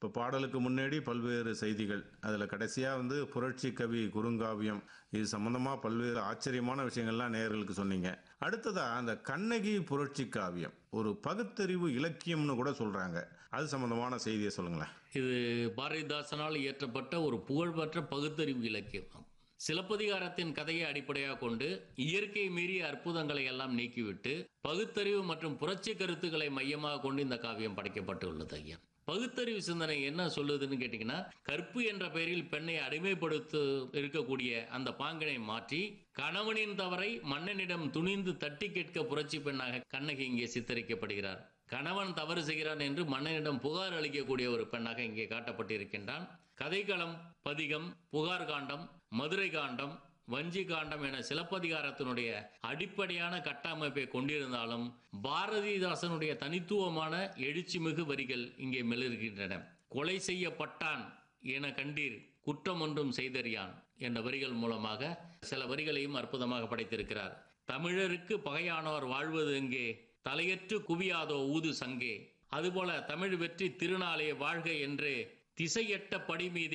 இப்போ பாடலுக்கு முன்னாடி பல்வேறு செய்திகள் அதில் கடைசியாக வந்து புரட்சி கவி குறுங்காவியம் இது சம்பந்தமாக பல்வேறு ஆச்சரியமான விஷயங்கள்லாம் நேயர்களுக்கு சொன்னீங்க அடுத்ததா அந்த கண்ணகி புரட்சி காவியம் ஒரு பகுத்தறிவு இலக்கியம்னு கூட சொல்றாங்க அது சம்பந்தமான செய்தியை சொல்லுங்களேன் இது பாரதிதாசனால் இயற்றப்பட்ட ஒரு புகழ்பெற்ற பகுத்தறிவு இலக்கியம் சிலப்பதிகாரத்தின் கதையை அடிப்படையாக கொண்டு இயற்கை மீறிய அற்புதங்களை எல்லாம் நீக்கிவிட்டு பகுத்தறிவு மற்றும் புரட்சி கருத்துக்களை மையமாக கொண்டு இந்த காவியம் படைக்கப்பட்டுள்ளது ஐயா பகுத்தறிவு சிந்தனை என்ன சொல்லுதுன்னு கேட்டிங்கன்னா கற்பு என்ற பெயரில் பெண்ணை அடிமைப்படுத்த இருக்கக்கூடிய அந்த பாங்கினை மாற்றி கணவனின் தவறை மன்னனிடம் துணிந்து தட்டி கேட்க புரட்சி பெண்ணாக கண்ணகி இங்கே சித்தரிக்கப்படுகிறார் கணவன் தவறு செய்கிறான் என்று மன்னனிடம் புகார் அளிக்கக்கூடிய ஒரு பெண்ணாக இங்கே காட்டப்பட்டிருக்கின்றான் கதைக்களம் பதிகம் புகார் காண்டம் மதுரை காண்டம் வஞ்சி காண்டம் என சிலப்பதிகாரத்தினுடைய அடிப்படையான கட்டமைப்பை கொண்டிருந்தாலும் பாரதிதாசனுடைய தனித்துவமான எழுச்சிமிகு வரிகள் இங்கே மிளர்கின்றன கொலை செய்யப்பட்டான் என கண்டீர் குற்றம் ஒன்றும் செய்தறியான் என்ற வரிகள் மூலமாக சில வரிகளையும் அற்புதமாக படைத்திருக்கிறார் தமிழருக்கு பகையானவர் வாழ்வது எங்கே தலையற்று குவியாதோ ஊது சங்கே அதுபோல தமிழ் வெற்றி திருநாளே வாழ்க என்று திசையட்ட படி மீது